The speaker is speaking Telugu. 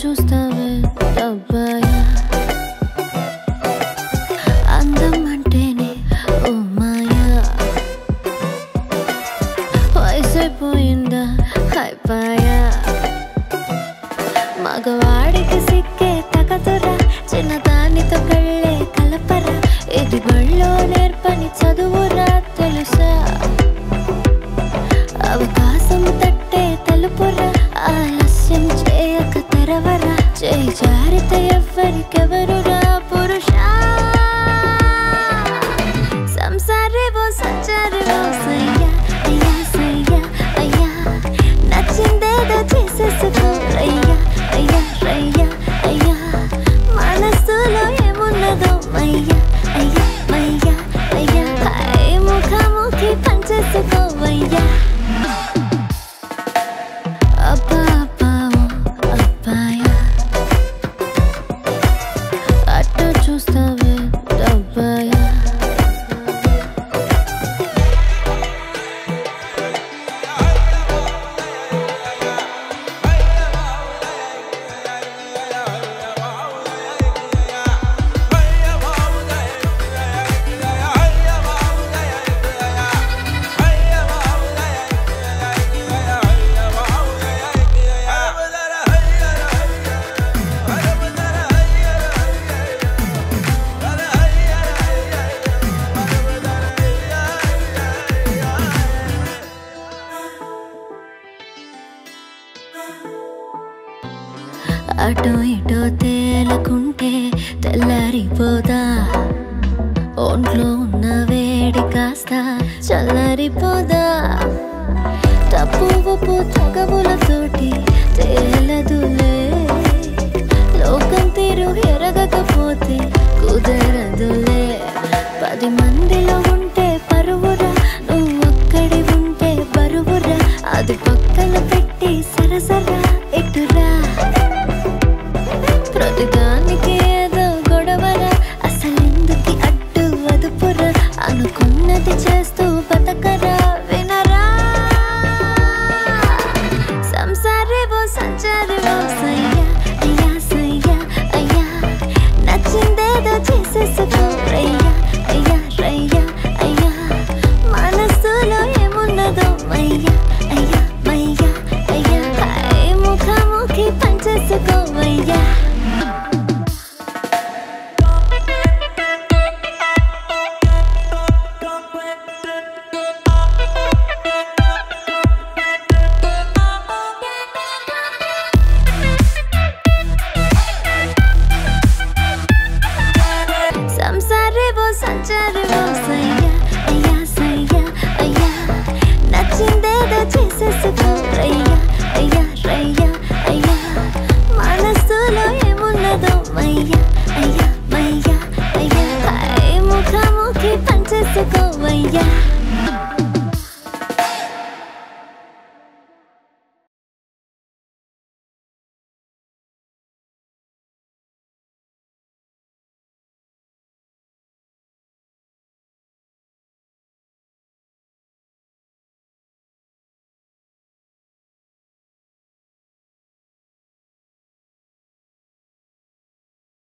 చూస్తావే అబ్బాయా అందం అంటేనే ఓ మాయా వయసైపోయిందా అయిపోయా మగవాడికి సిక్కే తగదురా చిన్నదానితో కళ్ళే కలపరా ఇది బళ్ళో నేర్పని చదువురా తెలుసా అవకాశం తట్టే తలుపురా ఆలస్యం చేయక తెరవరా చేయి జారిత ఎవ్వరికెవరురా పురుషా సంసారేవో సంచారేవో సయ్యా అయ్యా సయ్యా అయ్యా నచ్చిందేదో చేసేసుకో రయ్యా అయ్యా రయ్యా అయ్యా మనసులో ఏమున్నదో మయ్యా అయ్యా మయ్యా అయ్యా హాయ్ ముఖాముఖి పంచేసుకోవయ్యా అబ్బా అబ్బా ఓ అబ్బాయా అట్ట చూస్తావే డబ్బాయా అటో ఇటో తేలకుంటే తెల్లారిపోదా ఒంట్లో ఉన్న వేడి కాస్త చల్లారిపోదా తప్పు ఒప్పు తగవులతోటి తేలదులే లోకం తీరు ఎరగకపోతే కుదరదులే పది మందిలో ఉంటే పరువురా నువ్వు ఒక్కడి ఉంటే బరువురా అది పక్కన పెట్టి సరసరా ఎటురా ప్రతిదానికి ఏదో గొడవరా అసలెందుకి అడ్డు అదుపురా అనుకున్నది చేస్తూ బతకరా వినరా సంసారేవో సంచారేవో సయ్యా అయ్యా సయ్యా అయ్యా నచ్చిందేదో చేసేసుకో రయ్యా అయ్యా రయ్యా అయ్యా మనసులో ఏమున్నదో మయ్యా అయ్యా మయ్యా అయ్యా హాయ్ ముఖాముఖి పంచేసుకోవయ్యా సంసారేవో సంచారేవో సయ్యా అయ్యా సయ్యా అయ్యా నచ్చిందేదో చేసేసుకో రయ్యా అయ్యా రయ్యా అయ్యా మనసులో ఏమున్నదో మయ్యా అయ్యా మయ్యా అయ్యా హాయ్ ముఖాముఖి పంచేసుకోవయ్యా